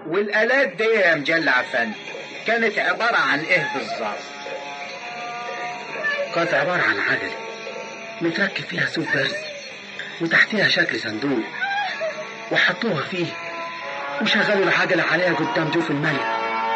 والآلات دي يا مجل عفندي كانت عبارة عن إيه بالظبط؟ كانت عبارة عن عجلة متركب فيها سوق برز وتحتها شكل صندوق وحطوها فيه وشغلوا العجلة عليها قدام ضيوف الملك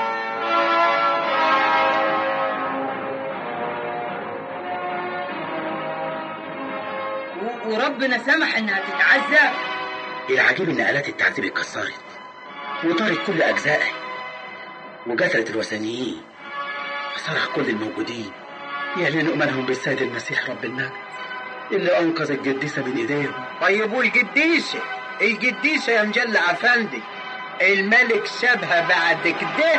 و- وربنا سمح انها تتعذب العجيب ان آلات التعذيب اتكسرت وطارت كل أجزائها وقتلت الوثنيين فصرخ كل الموجودين يعلنوا إيمانهم بالسيد المسيح رب المجد اللي أنقذ القديسة من إيديهم طيب والقديسة القديسة يا مجل عفندي الملك سابها بعد كده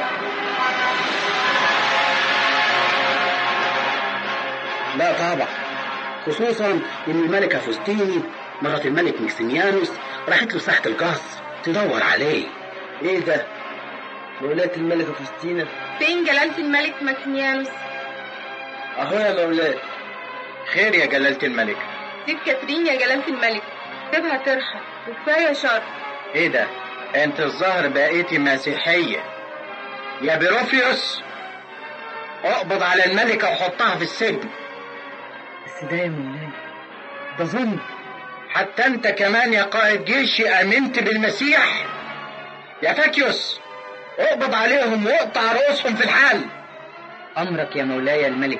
لا طبعا خصوصا ان الملكة فوستيني مرات الملك مكسيميانوس راحت له ساحة القصر تدور عليه ايه ده؟ مولاة الملكة فوستينا فين جلالة الملك ماكسيميانوس اهو يا مولاة خير يا جلالة الملك سيب كاترين يا جلالة الملك سيبها ترحل وكفاية شر ايه ده انت الظاهر بقيتي مسيحية يا بيروفيوس اقبض على الملكة وحطها في السجن بس ده يا مولاي ده ظلم حتى انت كمان يا قائد جيش امنت بالمسيح يا فاكيوس اقبض عليهم واقطع رؤوسهم في الحال امرك يا مولاي الملك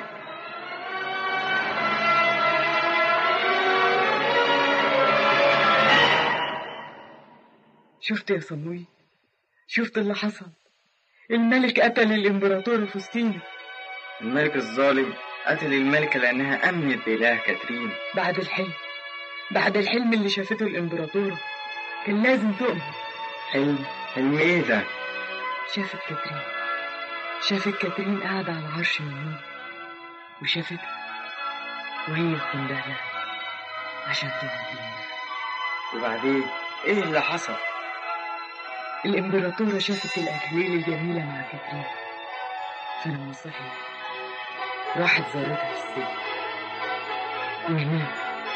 شفت يا صموي شفت اللي حصل الملك قتل الامبراطورة فوستينا الملك الظالم قتل الملكة لأنها أمنت بإله كاترين بعد الحلم بعد الحلم اللي شافته الامبراطورة كان لازم تؤمن حلم حلم إيه ده؟ شافت كاترين شافت كاترين قاعدة على عرش من نور وشافتها وهي بتنده لها عشان تقعد جنبها وبعدين إيه اللي حصل؟ الإمبراطورة شافت الأكليل الجميلة مع كاترين فلما صحيت راحت زارتها في السجن وهناك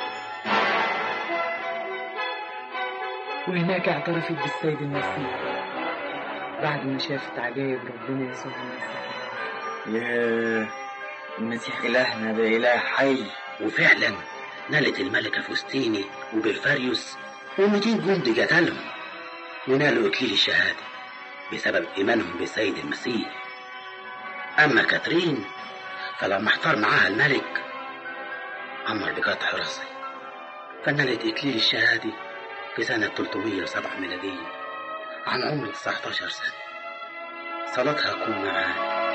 وهناك اعترفت بالسيد المسيح بعد ما شافت عجائب ربنا يسوع المسيح ياه المسيح إلهنا ده إله حي وفعلا نالت الملكة فوستيني وبرفاريوس و200 جندي قتلهم ونالوا إكليل الشهادة بسبب إيمانهم بالسيد المسيح أما كاترين فلما احتار معاها الملك أمر بقطع راسه فنالت إكليل الشهادة في سنة 307 ميلادية عن عمر 19 سنة صلاتها تكون معانا